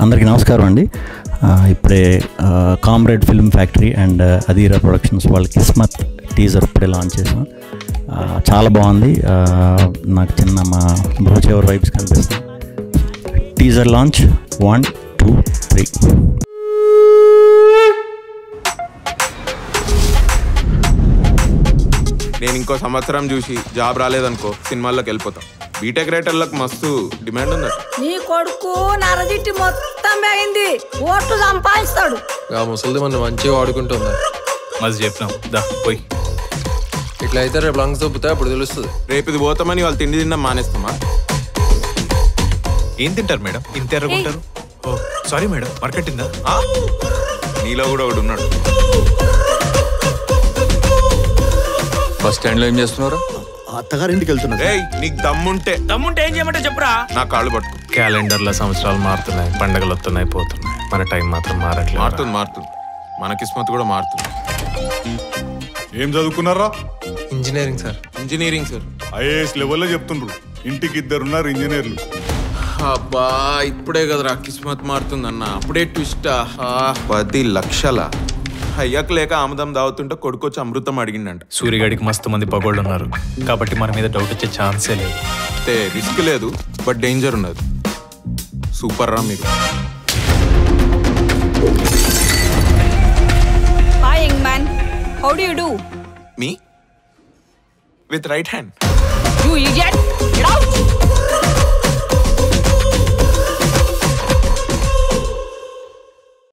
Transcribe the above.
అందరికీ నమస్కారం అండి ఆ, ఇప్పుడే ఆ, comrade film factory and Adira productions వాళ్ళ కిస్మత్ టీజర్ ఇప్పుడే లాంచ్ చేసాం ఆ, చాలా బాగుంది ఆ, నాకు చిన్న మా బ్రోచేవర్ వైబ్స్ కనిపిస్తుంది teaser launch one two three నేను ఇంకో సంవత్సరం చూసి జాబ్ రాలేదనుకో సినిమాల్లోకి వెళ్ళిపోతాం బీటెక్ రైటర్లకు మస్తు డిమాండ్ ఉందట నీ కొడుకు నరదిట్టి మొత్తం పోయింది ఓట్లు సంపాదిస్తాడు ఆ ముసలిది మన మంచిగా వాడుకుంటుంది మస్తు చెప్పినాం దా పోయి ఇట్లా అయితే రేపు లంగ్స్ దొబ్బుతాయి అప్పుడు తెలుస్తుంది రేపు ఇది పోతామని వాళ్ళు తిండి తిన్నా మానేస్తామా ఏం తింటారు మేడం ఇంత ఎర్రగుంటారు ఓ సారీ మేడం మరకట్టిందా ఆ? నీలో కూడా ఒకడు ఉన్నాడు బస్ స్టాండ్ లో ఏం చేస్తున్నారు అత్తగారింటికి వెళ్తున్నా ఏయ్ నీకు దమ్ముంటే తమ్ముంటే ఏం చేయమంటే చెప్పురా నా కాళ్ళు పట్టుకో క్యాలెండర్ల సంవత్సరాలు మారుతున్నాయి పండగలు వస్తున్నాయి పోతున్నాయి మన టైం మాత్రం మారట్లేదు మారుతుంది మారుతుంది మన కిస్మత్ కూడా మారుతుంది ఏం చదువుకున్నారా engineering sir engineering sir IAS లెవెల్లో చెప్తుండ్రు ఇంటికి ఇద్దరున్నారు ఇంజనీర్లు అబ్బా ఇప్పుడే కదరా కిస్మత్ మారుతుంది అన్న అప్పుడే ట్విస్ట్ పది లక్షల అయ్యాక లేక ఆముదం దావుతుంటే కొడుకొచ్చి అమృతం అడిగిండంట సూర్యగడికి మస్తు మంది పగోళ్ళు ఉన్నారు కాబట్టి మన మీద డౌట్ వచ్చే ఛాన్సే లేదు అంటే రిస్క్ లేదు బట్ డేంజర్ ఉన్నది సూపర్ రా మీరు hi young man how do you do me with right hand you idiot get out